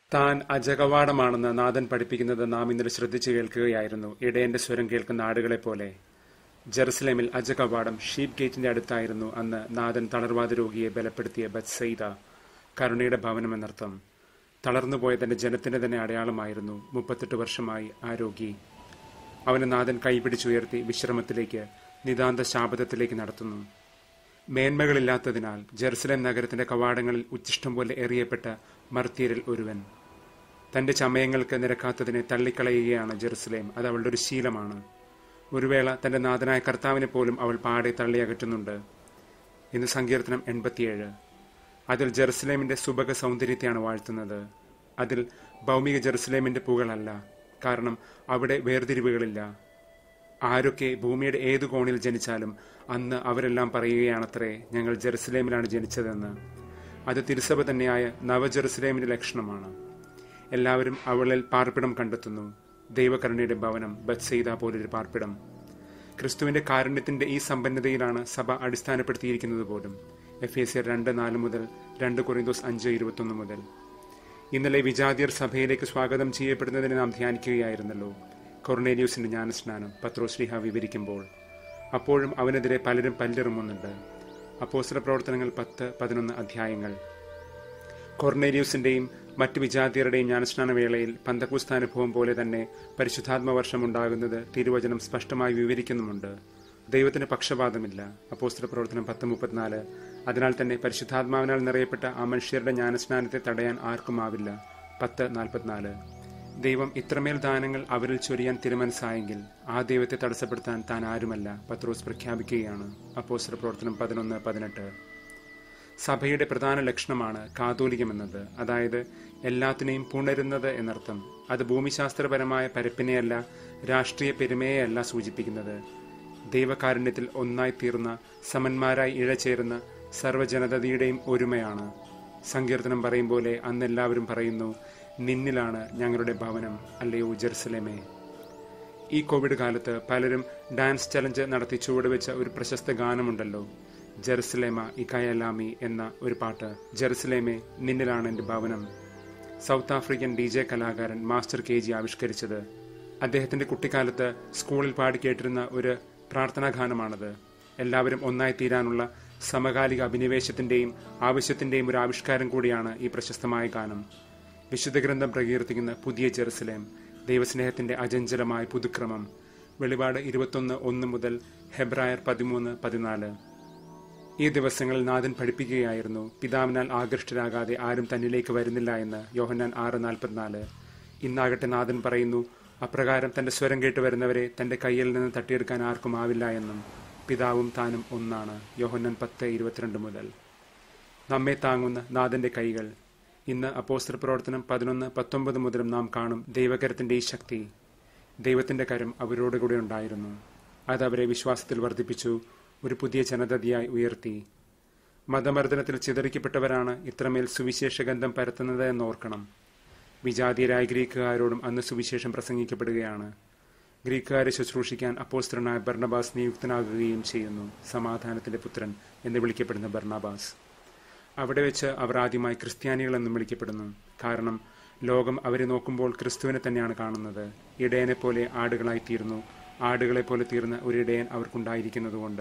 താൻ അജകവാടമാണെന്ന് നാഥൻ പഠിപ്പിക്കുന്നത് നാം ഇന്നലെ ശ്രദ്ധിച്ചു കേൾക്കുകയായിരുന്നു ഇടയന്റെ സ്വരം കേൾക്കുന്ന ആടുകളെ പോലെ ജെറുസലേമിൽ അജകവാടം ഷീപ്പ് ഗേറ്റിന്റെ അടുത്തായിരുന്നു അന്ന് നാഥൻ തളർവാദ രോഗിയെ ബലപ്പെടുത്തിയ ബത്സൈദ കരുണയുടെ ഭവനം എന്നർത്ഥം തളർന്നുപോയ തന്റെ ജനത്തിന്റെ തന്നെ അടയാളമായിരുന്നു മുപ്പത്തെട്ട് വർഷമായി ആ രോഗി അവന് നാഥൻ കൈപിടിച്ചുയർത്തി വിശ്രമത്തിലേക്ക് നിതാന്ത ശാപതത്തിലേക്ക് നടത്തുന്നു മേന്മകളില്ലാത്തതിനാൽ ജെറുസലേം നഗരത്തിന്റെ കവാടങ്ങളിൽ ഉച്ചിഷ്ടം പോലെ എറിയപ്പെട്ട മർത്തീരിൽ ഒരുവൻ തന്റെ ചമയങ്ങൾക്ക് നിരക്കാത്തതിനെ തള്ളിക്കളയുകയാണ് ജെറുസലേം അത് അവളുടെ ഒരു ശീലമാണ് ഒരു വേള തന്റെ നാഥനായ കർത്താവിനെ പോലും അവൾ പാടെ തള്ളിയകറ്റുന്നുണ്ട് ഇന്ന് സങ്കീർത്തനം എൺപത്തിയേഴ് അതിൽ ജെറുസലേമിന്റെ സുഭഗ സൗന്ദര്യത്തെയാണ് വാഴ്ത്തുന്നത് അതിൽ ഭൗമിക ജെറുസലേമിന്റെ പുകളല്ല കാരണം അവിടെ വേർതിരിവുകളില്ല ആരൊക്കെ ഭൂമിയുടെ ഏതു കോണിൽ ജനിച്ചാലും അന്ന് അവരെല്ലാം പറയുകയാണത്രേ ഞങ്ങൾ ജെറുസലേമിലാണ് ജനിച്ചതെന്ന് അത് തിരുസഭ തന്നെയായ നവ ജെറുസലേമിന്റെ ലക്ഷണമാണ് എല്ലാവരും അവളിൽ പാർപ്പിടം കണ്ടെത്തുന്നു ദൈവകരുണയുടെ ഭവനം ബത്സെയ്ത പോലൊരു പാർപ്പിടം ക്രിസ്തുവിന്റെ കാരുണ്യത്തിന്റെ ഈ സമ്പന്നതയിലാണ് സഭ അടിസ്ഥാനപ്പെടുത്തിയിരിക്കുന്നത് പോലും എഫ് എസ് രണ്ട് നാല് മുതൽ രണ്ട് കൊറിന്തോസ് അഞ്ച് ഇരുപത്തൊന്ന് മുതൽ ഇന്നലെ വിജാതിയർ സഭയിലേക്ക് സ്വാഗതം ചെയ്യപ്പെടുന്നതിനെ നാം ധ്യാനിക്കുകയായിരുന്നല്ലോ കൊർണേലിയൂസിന്റെ ജ്ഞാനസ്നാനം പത്രോശ്രീഹ വിവരിക്കുമ്പോൾ അപ്പോഴും അവനെതിരെ പലരും പല്ലിറുമുന്നുണ്ട് അപ്പോസ്തല പ്രവർത്തനങ്ങൾ പത്ത് പതിനൊന്ന് അധ്യായങ്ങൾ കൊർണേലിയൂസിന്റെയും മറ്റു വിജാതിയരുടെയും ജ്ഞാനസ്നാന വേളയിൽ പന്തകുസ്ഥാനുഭവം പോലെ തന്നെ പരിശുദ്ധാത്മ വർഷം ഉണ്ടാകുന്നത് തിരുവചനം സ്പഷ്ടമായി വിവരിക്കുന്നുമുണ്ട് ദൈവത്തിന് പക്ഷപാതമില്ല അപ്പോസ്തല പ്രവർത്തനം പത്ത് മുപ്പത്തിനാല് അതിനാൽ തന്നെ പരിശുദ്ധാത്മാവിനാൽ നിറയപ്പെട്ട ആ മനുഷ്യരുടെ ജ്ഞാനസ്നാനത്തെ തടയാൻ ആർക്കുമാവില്ല പത്ത് നാൽപ്പത്തിനാല് ദൈവം ഇത്രമേൽ ദാനങ്ങൾ അവരിൽ ചൊരിയാൻ തിരുമനസ്സായെങ്കിൽ ആ ദൈവത്തെ തടസ്സപ്പെടുത്താൻ താൻ ആരുമല്ല പത്രോസ് പ്രഖ്യാപിക്കുകയാണ് അപ്പോസ്തല പ്രവർത്തനം പതിനൊന്ന് പതിനെട്ട് സഭയുടെ പ്രധാന ലക്ഷണമാണ് കാതോലികമെന്നത് അതായത് എല്ലാത്തിനെയും പുണരുന്നത് എന്നർത്ഥം അത് ഭൂമിശാസ്ത്രപരമായ പരപ്പിനെയല്ല രാഷ്ട്രീയ പെരുമയെയല്ല സൂചിപ്പിക്കുന്നത് ദൈവകാരുണ്യത്തിൽ ഒന്നായി തീർന്ന സമന്മാരായി ഇഴചേരുന്ന സർവ്വജനതയുടെയും ഒരുമയാണ് സങ്കീർത്തനം പറയും പോലെ അന്ന് എല്ലാവരും പറയുന്നു നിന്നിലാണ് ഞങ്ങളുടെ ഭവനം അല്ലയോ ജെറുസലേമേ ഈ കോവിഡ് കാലത്ത് പലരും ഡാൻസ് ചലഞ്ച് നടത്തി ചുവടുവെച്ച ഒരു പ്രശസ്ത ഗാനമുണ്ടല്ലോ ജെറുസലേമ ഇക്കയലാമി എന്ന ഒരു പാട്ട് ജെറുസലേമെ നിന്നിലാണ് എൻ്റെ ഭവനം സൗത്ത് ആഫ്രിക്കൻ ഡി ജെ കലാകാരൻ മാസ്റ്റർ കെ ജി ആവിഷ്കരിച്ചത് അദ്ദേഹത്തിന്റെ കുട്ടിക്കാലത്ത് സ്കൂളിൽ പാടി കേട്ടിരുന്ന ഒരു പ്രാർത്ഥനാ ഗാനമാണത് എല്ലാവരും ഒന്നായി തീരാനുള്ള സമകാലിക അഭിനിവേശത്തിന്റെയും ആവശ്യത്തിന്റെയും ഒരു ആവിഷ്കാരം കൂടിയാണ് ഈ പ്രശസ്തമായ ഗാനം വിശുദ്ധ ഗ്രന്ഥം പ്രകീർത്തിക്കുന്ന പുതിയ ജെറുസലേം ദൈവസ്നേഹത്തിന്റെ അജഞ്ചലമായ പുതുക്രമം വെളിപാട് ഇരുപത്തൊന്ന് ഒന്ന് മുതൽ ഹെബ്രായർ പതിമൂന്ന് പതിനാല് ഈ ദിവസങ്ങളിൽ നാഥൻ പഠിപ്പിക്കുകയായിരുന്നു പിതാവിനാൽ ആകൃഷ്ടരാകാതെ ആരും തന്നിലേക്ക് വരുന്നില്ല എന്ന് യോഹന്നാൻ ആറ് നാൽപ്പത്തിനാല് ഇന്നാകട്ടെ നാഥൻ പറയുന്നു അപ്രകാരം തന്റെ സ്വരം കേട്ട് വരുന്നവരെ തന്റെ കയ്യിൽ നിന്ന് തട്ടിയെടുക്കാൻ ആർക്കും ആവില്ല എന്നും പിതാവും താനും ഒന്നാണ് യോഹന്നാൻ പത്ത് ഇരുപത്തിരണ്ട് മുതൽ നമ്മെ താങ്ങുന്ന നാഥന്റെ കൈകൾ ഇന്ന് അപ്പോസ്തല പ്രവർത്തനം പതിനൊന്ന് പത്തൊമ്പത് മുതലും നാം കാണും ദൈവകരത്തിന്റെ ഈ ശക്തി ദൈവത്തിന്റെ കരം അവരോട് കൂടെ ഉണ്ടായിരുന്നു അത് അവരെ വിശ്വാസത്തിൽ വർദ്ധിപ്പിച്ചു ഒരു പുതിയ ജനതയായി ഉയർത്തി മതമർദ്ദനത്തിൽ ചിതറിക്കപ്പെട്ടവരാണ് ഇത്രമേൽ സുവിശേഷഗന്ധം പരത്തുന്നത് എന്നോർക്കണം വിജാതീയരായ ഗ്രീക്കുകാരോടും അന്ന് സുവിശേഷം പ്രസംഗിക്കപ്പെടുകയാണ് ഗ്രീക്കുകാരെ ശുശ്രൂഷിക്കാൻ അപ്പോസ്തരനായ ബർണബാസ് നിയുക്തനാകുകയും ചെയ്യുന്നു സമാധാനത്തിന്റെ പുത്രൻ എന്ന് വിളിക്കപ്പെടുന്ന ബർണബാസ് അവിടെ വെച്ച് അവർ ആദ്യമായി ക്രിസ്ത്യാനികൾ എന്നും വിളിക്കപ്പെടുന്നു കാരണം ലോകം അവരെ നോക്കുമ്പോൾ ക്രിസ്തുവിനെ തന്നെയാണ് കാണുന്നത് ഇടയനെ പോലെ ആടുകളായി തീർന്നു ആടുകളെ പോലെ തീർന്ന ഒരു ഇടയൻ അവർക്കുണ്ടായിരിക്കുന്നതുകൊണ്ട്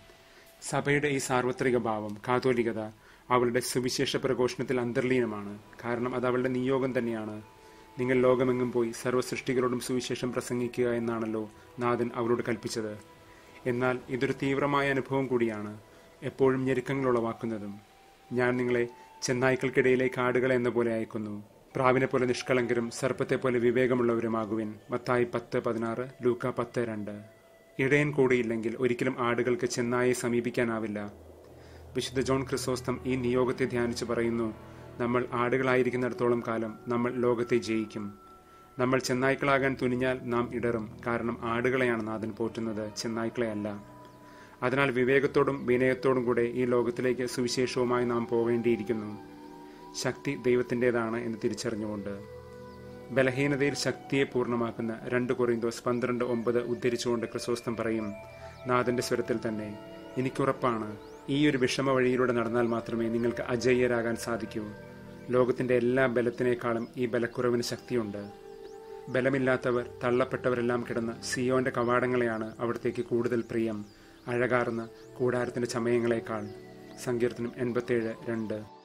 സഭയുടെ ഈ സാർവത്രിക ഭാവം കാതോലികത അവളുടെ സുവിശേഷ പ്രഘോഷണത്തിൽ അന്തർലീനമാണ് കാരണം അത് അവളുടെ നിയോഗം തന്നെയാണ് നിങ്ങൾ ലോകമെങ്ങും പോയി സർവ്വസൃഷ്ടികളോടും സുവിശേഷം പ്രസംഗിക്കുക എന്നാണല്ലോ നാഥൻ അവരോട് കൽപ്പിച്ചത് എന്നാൽ ഇതൊരു തീവ്രമായ അനുഭവം കൂടിയാണ് എപ്പോഴും ഞെരുക്കങ്ങൾ ഉളവാക്കുന്നതും ഞാൻ നിങ്ങളെ ചെന്നായ്ക്കൾക്കിടയിലേക്ക് ആടുകളെ എന്ന പോലെ അയക്കുന്നു പ്രാവിനെ പോലെ നിഷ്കളങ്കരും സർപ്പത്തെ പോലെ വിവേകമുള്ളവരുമാകുവിൻ മത്തായി പത്ത് പതിനാറ് ലൂക്ക പത്ത് രണ്ട് ഇടയൻ കൂടിയില്ലെങ്കിൽ ഒരിക്കലും ആടുകൾക്ക് ചെന്നായെ സമീപിക്കാനാവില്ല വിശുദ്ധ ജോൺ ക്രിസോസ്തം ഈ നിയോഗത്തെ ധ്യാനിച്ച് പറയുന്നു നമ്മൾ ആടുകളായിരിക്കുന്നിടത്തോളം കാലം നമ്മൾ ലോകത്തെ ജയിക്കും നമ്മൾ ചെന്നായ്ക്കളാകാൻ തുനിഞ്ഞാൽ നാം ഇടറും കാരണം ആടുകളെയാണ് നാഥൻ പോറ്റുന്നത് ചെന്നായ്ക്കളെയല്ല അതിനാൽ വിവേകത്തോടും വിനയത്തോടും കൂടെ ഈ ലോകത്തിലേക്ക് സുവിശേഷവുമായി നാം പോവേണ്ടിയിരിക്കുന്നു ശക്തി ദൈവത്തിൻ്റെതാണ് എന്ന് തിരിച്ചറിഞ്ഞുകൊണ്ട് ബലഹീനതയിൽ ശക്തിയെ പൂർണ്ണമാക്കുന്ന രണ്ട് കൊറിന്തോസ് പന്ത്രണ്ട് ഒമ്പത് ഉദ്ധരിച്ചുകൊണ്ട് ക്രിസോസ്തം പറയും നാഥന്റെ സ്വരത്തിൽ തന്നെ എനിക്കുറപ്പാണ് ഈ ഒരു വിഷമ വഴിയിലൂടെ നടന്നാൽ മാത്രമേ നിങ്ങൾക്ക് അജയ്യരാകാൻ സാധിക്കൂ ലോകത്തിന്റെ എല്ലാ ബലത്തിനേക്കാളും ഈ ബലക്കുറവിന് ശക്തിയുണ്ട് ബലമില്ലാത്തവർ തള്ളപ്പെട്ടവരെല്ലാം കിടന്ന സിയോന്റെ കവാടങ്ങളെയാണ് അവിടത്തേക്ക് കൂടുതൽ പ്രിയം അഴകാർന്ന കൂടാരത്തിന്റെ ചമയങ്ങളെക്കാൾ സങ്കീർത്തനം എൺപത്തേഴ് രണ്ട്